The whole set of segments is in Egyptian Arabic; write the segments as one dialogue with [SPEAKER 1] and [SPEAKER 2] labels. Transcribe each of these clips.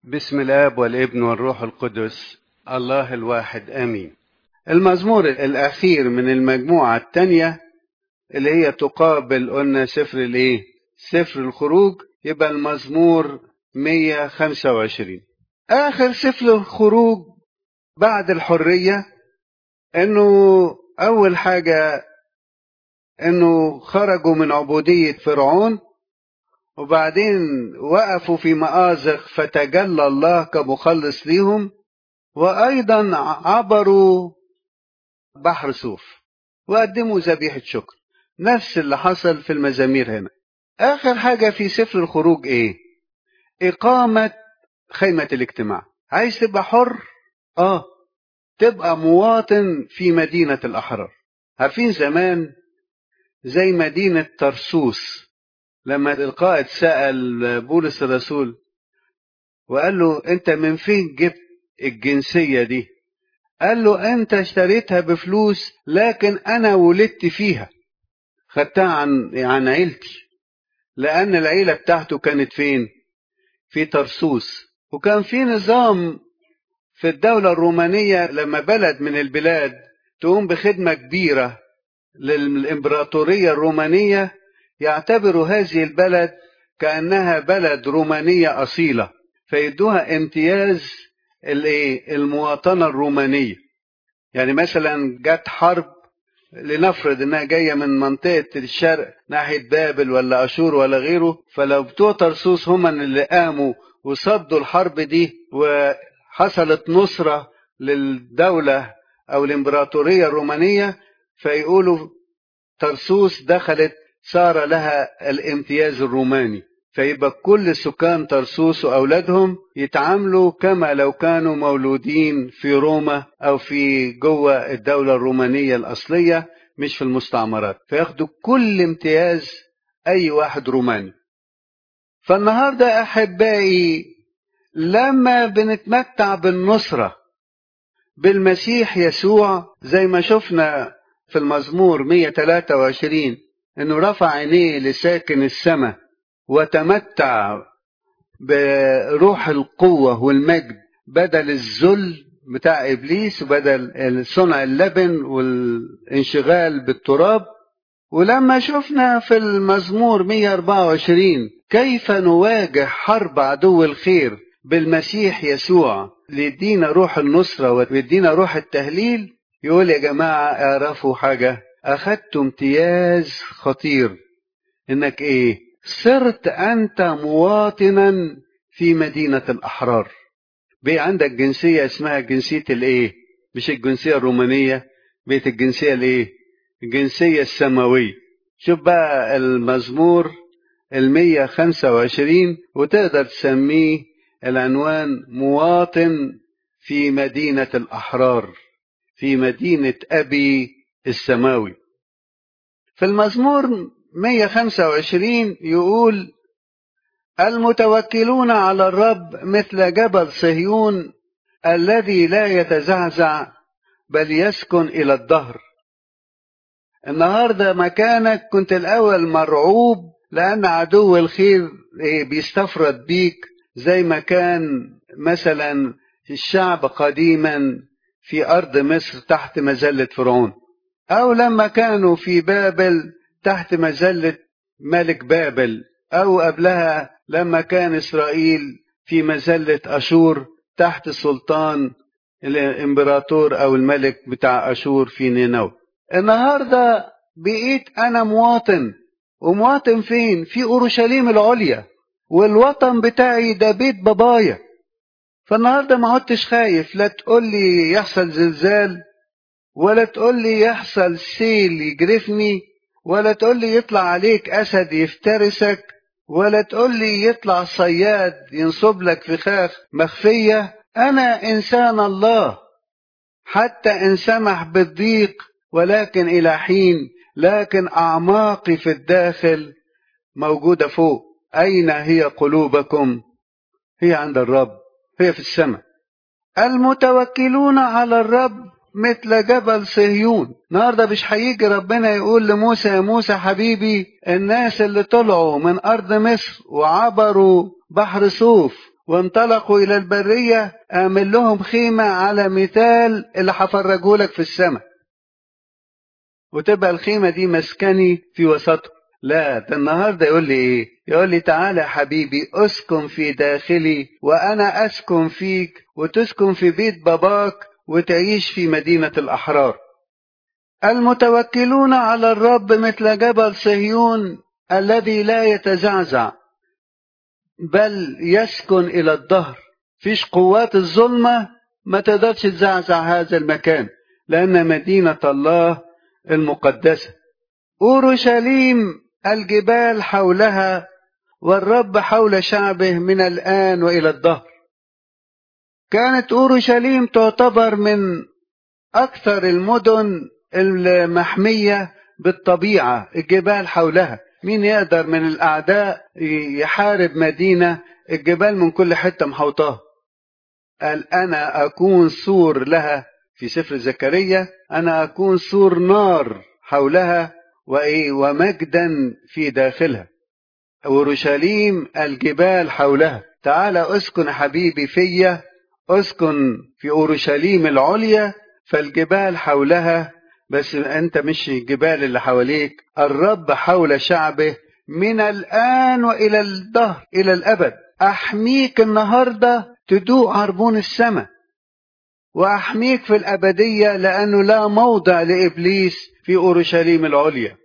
[SPEAKER 1] بسم الاب والابن والروح القدس الله الواحد امين المزمور الاخير من المجموعه الثانيه اللي هي تقابل قلنا سفر الايه سفر الخروج يبقى المزمور 125 اخر سفر الخروج بعد الحريه انه اول حاجه انه خرجوا من عبوديه فرعون وبعدين وقفوا في مآزق فتجلى الله كمخلص ليهم وأيضا عبروا بحر صوف وقدموا ذبيحة شكر نفس اللي حصل في المزامير هنا آخر حاجة في سفر الخروج إيه إقامة خيمة الاجتماع عايز تبقى حر آه تبقى مواطن في مدينة الأحرار عارفين زمان زي مدينة ترسوس لما القائد سأل بولس الرسول وقال له أنت من فين جبت الجنسية دي؟ قال له أنت اشتريتها بفلوس لكن أنا ولدت فيها خدتها عن عن عيلتي لأن العيلة بتاعته كانت فين؟ في ترسوس وكان في نظام في الدولة الرومانية لما بلد من البلاد تقوم بخدمة كبيرة للإمبراطورية الرومانية يعتبروا هذه البلد كأنها بلد رومانية أصيلة فيدوها امتياز المواطنة الرومانية يعني مثلا جت حرب لنفرض انها جاية من منطقة الشرق ناحية بابل ولا اشور ولا غيره فلو بتوع ترسوس هم اللي قاموا وصدوا الحرب دي وحصلت نصرة للدولة او الامبراطورية الرومانية فيقولوا ترسوس دخلت صار لها الامتياز الروماني فيبقى كل سكان ترسوس واولادهم يتعاملوا كما لو كانوا مولودين في روما او في جوه الدوله الرومانيه الاصليه مش في المستعمرات فياخدوا كل امتياز اي واحد روماني فالنهارده احبائي لما بنتمتع بالنصره بالمسيح يسوع زي ما شفنا في المزمور 123 انه رفع عينيه لساكن السماء وتمتع بروح القوة والمجد بدل الذل بتاع ابليس وبدل صنع اللبن والانشغال بالتراب ولما شفنا في المزمور 124 كيف نواجه حرب عدو الخير بالمسيح يسوع ليدينا روح النصرة ويدينا روح التهليل يقول يا جماعة اعرفوا حاجة أخدت امتياز خطير إنك إيه؟ صرت أنت مواطنا في مدينة الأحرار. بقي عندك جنسية اسمها جنسية الإيه؟ مش الجنسية الرومانية، بقت الجنسية الإيه؟ الجنسية السماوية. شوف بقى المزمور المية خمسة وعشرين وتقدر تسميه العنوان مواطن في مدينة الأحرار في مدينة أبي السماوي في المزمور 125 يقول المتوكلون على الرب مثل جبل صهيون الذي لا يتزعزع بل يسكن إلى الدهر النهاردة مكانك كنت الأول مرعوب لأن عدو الخير بيستفرد بيك زي ما كان مثلا الشعب قديما في أرض مصر تحت مذلة فرعون أو لما كانوا في بابل تحت مذلة ملك بابل أو قبلها لما كان إسرائيل في مذلة أشور تحت سلطان الإمبراطور أو الملك بتاع أشور في نينوى النهاردة بقيت أنا مواطن ومواطن فين؟ في أورشليم العليا والوطن بتاعي ده بيت بابايا فالنهارده ما عدتش خايف لا تقول لي يحصل زلزال ولا تقول لي يحصل سيل يجرفني ولا تقول لي يطلع عليك اسد يفترسك ولا تقول لي يطلع صياد ينصب لك فخاخ مخفيه انا انسان الله حتى ان سمح بالضيق ولكن الى حين لكن اعماقي في الداخل موجوده فوق اين هي قلوبكم هي عند الرب هي في السماء المتوكلون على الرب مثل جبل صهيون النهارده مش هيجي ربنا يقول لموسى يا موسى حبيبي الناس اللي طلعوا من ارض مصر وعبروا بحر صوف وانطلقوا إلى البرية أعمل لهم خيمة على مثال اللي هفرجه لك في السماء وتبقى الخيمة دي مسكني في وسطهم لا ده النهاردة يقول لي ايه يقول لي تعالى يا حبيبي اسكن في داخلي وانا اسكن فيك وتسكن في بيت باباك وتعيش في مدينة الاحرار المتوكلون على الرب مثل جبل صهيون الذي لا يتزعزع بل يسكن الى الدهر فيش قوات الظلمة ما تقدرش تزعزع هذا المكان لان مدينة الله المقدسة اورشليم الجبال حولها والرب حول شعبه من الآن وإلى الدهر كانت أورشليم تعتبر من أكثر المدن المحمية بالطبيعة الجبال حولها مين يقدر من الأعداء يحارب مدينة الجبال من كل حتة محوطاها قال أنا أكون سور لها في سفر زكريا أنا أكون سور نار حولها وإيه ومجدا في داخلها أورشليم الجبال حولها تعال اسكن حبيبي فيا اسكن في أورشليم العليا فالجبال حولها بس أنت مش الجبال اللي حواليك الرب حول شعبه من الآن وإلى الدهر إلى الأبد أحميك النهاردة تدوق عربون السماء وأحميك في الأبدية لأنه لا موضع لإبليس في أورشليم العليا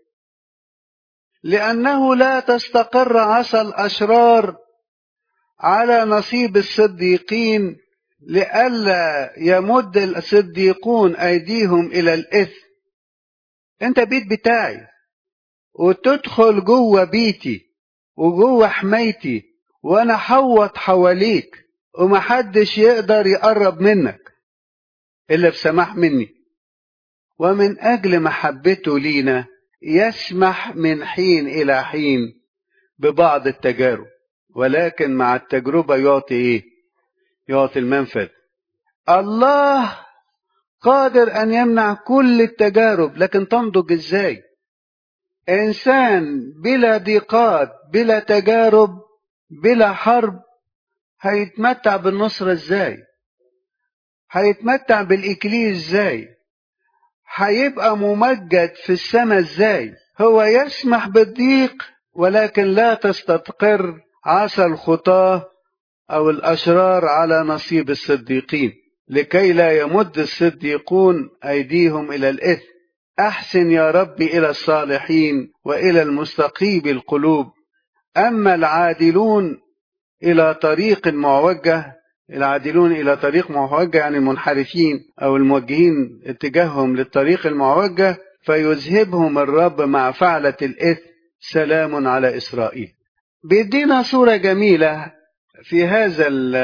[SPEAKER 1] لأنه لا تستقر عصا الأشرار على نصيب الصديقين لئلا يمد الصديقون أيديهم إلى الإثم أنت بيت بتاعي وتدخل جوه بيتي وجوه حمايتي وأنا حوط حواليك ومحدش يقدر يقرب منك إلا بسماح مني ومن أجل محبته لينا يسمح من حين إلى حين ببعض التجارب ولكن مع التجربة يعطي إيه؟ يعطي المنفذ الله قادر أن يمنع كل التجارب لكن تنضج إزاي؟ إنسان بلا ضيقات بلا تجارب بلا حرب هيتمتع بالنصرة إزاي؟ هيتمتع بالإكليل إزاي؟ هيبقى ممجد في السماء ازاي هو يسمح بالضيق ولكن لا تستقر عصا الخطاه او الاشرار على نصيب الصديقين لكي لا يمد الصديقون ايديهم الى الاثم احسن يا ربي الى الصالحين والى المستقيم القلوب اما العادلون الى طريق معوجه العادلون إلى طريق معوجة يعني المنحرفين أو الموجهين اتجاههم للطريق المعوجة فيذهبهم الرب مع فعلة الإثم سلام على إسرائيل بيدينا صورة جميلة في هذا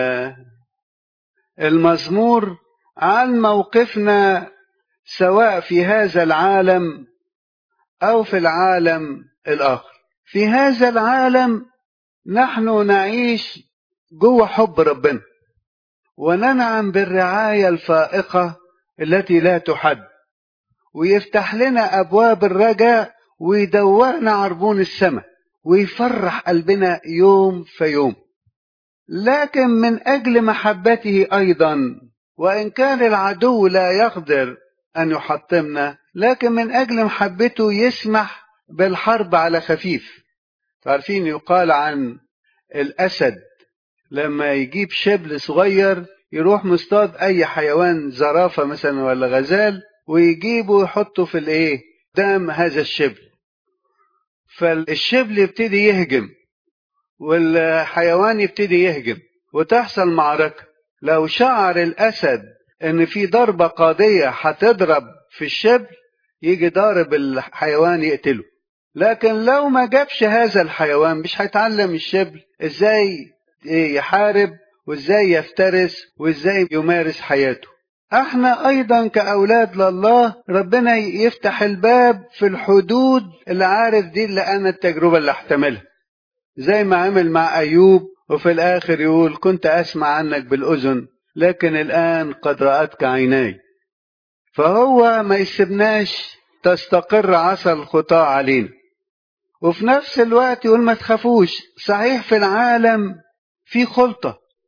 [SPEAKER 1] المزمور عن موقفنا سواء في هذا العالم أو في العالم الآخر في هذا العالم نحن نعيش جوه حب ربنا وننعم بالرعاية الفائقة التي لا تحد ويفتح لنا أبواب الرجاء ويدوقنا عربون السماء ويفرح قلبنا يوم فيوم لكن من أجل محبته أيضا وإن كان العدو لا يقدر أن يحطمنا لكن من أجل محبته يسمح بالحرب على خفيف تعرفين يقال عن الأسد لما يجيب شبل صغير يروح مصطاد اي حيوان زرافه مثلا ولا غزال ويجيبه ويحطه في الايه قدام هذا الشبل فالشبل يبتدي يهجم والحيوان يبتدي يهجم وتحصل معركه لو شعر الاسد ان في ضربه قاضيه هتضرب في الشبل يجي ضارب الحيوان يقتله لكن لو ما جابش هذا الحيوان مش هيتعلم الشبل ازاي يحارب وازاي يفترس وازاي يمارس حياته احنا ايضا كاولاد لله ربنا يفتح الباب في الحدود اللي عارف دي اللي انا التجربه اللي احتملها زي ما عمل مع ايوب وفي الاخر يقول كنت اسمع عنك بالاذن لكن الان قد راتك عيناي فهو ما يسيبناش تستقر عصا الخطاه علينا وفي نفس الوقت يقول ما تخافوش صحيح في العالم في خلطة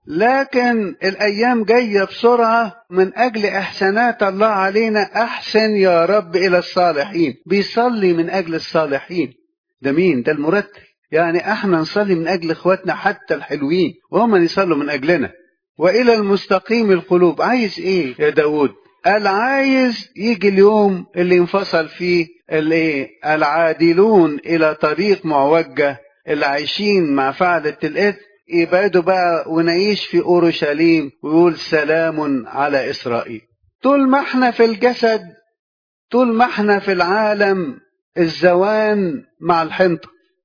[SPEAKER 1] لكن الأيام جاية بسرعة من أجل إحسانات الله علينا أحسن يا رب إلى الصالحين بيصلي من أجل الصالحين ده مين ده المرتل يعني احنا نصلي من أجل إخواتنا حتى الحلوين وهم يصلوا من أجلنا وإلى المستقيم القلوب عايز إيه يا داود قال عايز يجي اليوم اللي ينفصل فيه الايه العادلون الى طريق معوجه اللي عايشين مع فعلة الإثم يبعدوا بقى ونعيش في أورشليم ويقول سلام على إسرائيل طول ما احنا في الجسد طول ما احنا في العالم الزوان مع الحنطة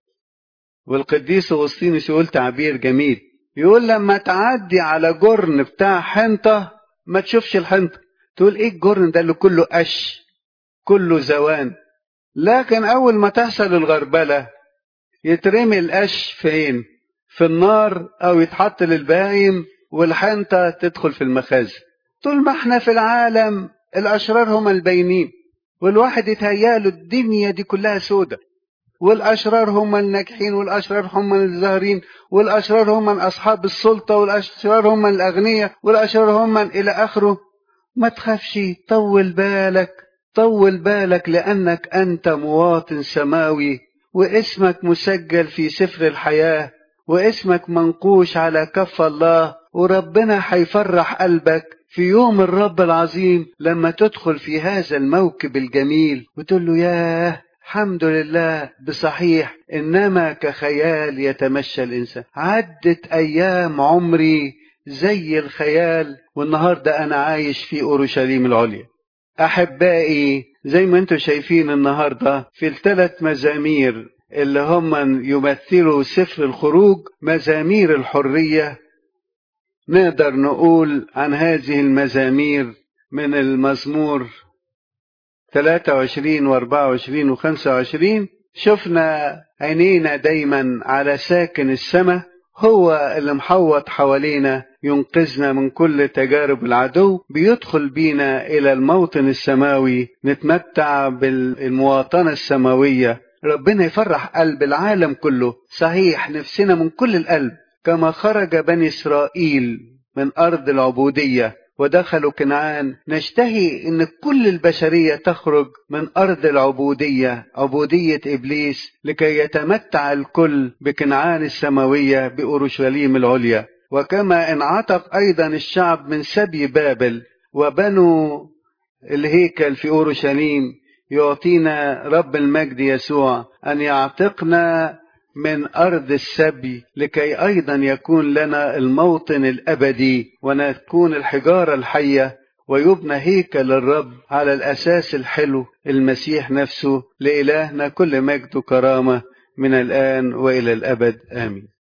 [SPEAKER 1] والقديس أغسطينوس يقول تعبير جميل يقول لما تعدي على جرن بتاع حنطة ما تشوفش الحنطة تقول ايه الجرن ده اللي كله قش كله زوان لكن أول ما تحصل الغربلة يترمي القش فين في النار أو يتحط للبهايم والحنطة تدخل في المخازن طول ما احنا في العالم الأشرار هم الباينين والواحد يتهيأله الدنيا دي كلها سودة والأشرار هم الناجحين والأشرار هم الظاهرين والأشرار هم أصحاب السلطة والأشرار هم الأغنياء والأشرار هم إلى آخره ما تخافش طول بالك طول بالك لأنك أنت مواطن سماوي واسمك مسجل في سفر الحياة واسمك منقوش على كف الله وربنا هيفرح قلبك في يوم الرب العظيم لما تدخل في هذا الموكب الجميل وتقول له ياه الحمد لله بصحيح انما كخيال يتمشى الانسان عدت ايام عمري زي الخيال والنهارده انا عايش في اورشليم العليا احبائي زي ما انتم شايفين النهارده في الثلاث مزامير اللي هم يمثلوا سفر الخروج مزامير الحريه نقدر نقول عن هذه المزامير من المزمور 23 و24 و25 شفنا عينينا دايما على ساكن السماء هو اللي محوط حوالينا ينقذنا من كل تجارب العدو بيدخل بينا إلى الموطن السماوي نتمتع بالمواطنة السماوية ربنا يفرح قلب العالم كله صحيح نفسنا من كل القلب كما خرج بني إسرائيل من أرض العبودية ودخلوا كنعان نشتهي ان كل البشريه تخرج من ارض العبوديه عبوديه ابليس لكي يتمتع الكل بكنعان السماويه باورشليم العليا وكما انعتق ايضا الشعب من سبي بابل وبنوا الهيكل في اورشليم يعطينا رب المجد يسوع ان يعتقنا من أرض السبي لكي أيضا يكون لنا الموطن الأبدي ونكون الحجارة الحية ويبنى هيكل الرب على الأساس الحلو المسيح نفسه لإلهنا كل مجد وكرامة من الآن وإلى الأبد آمين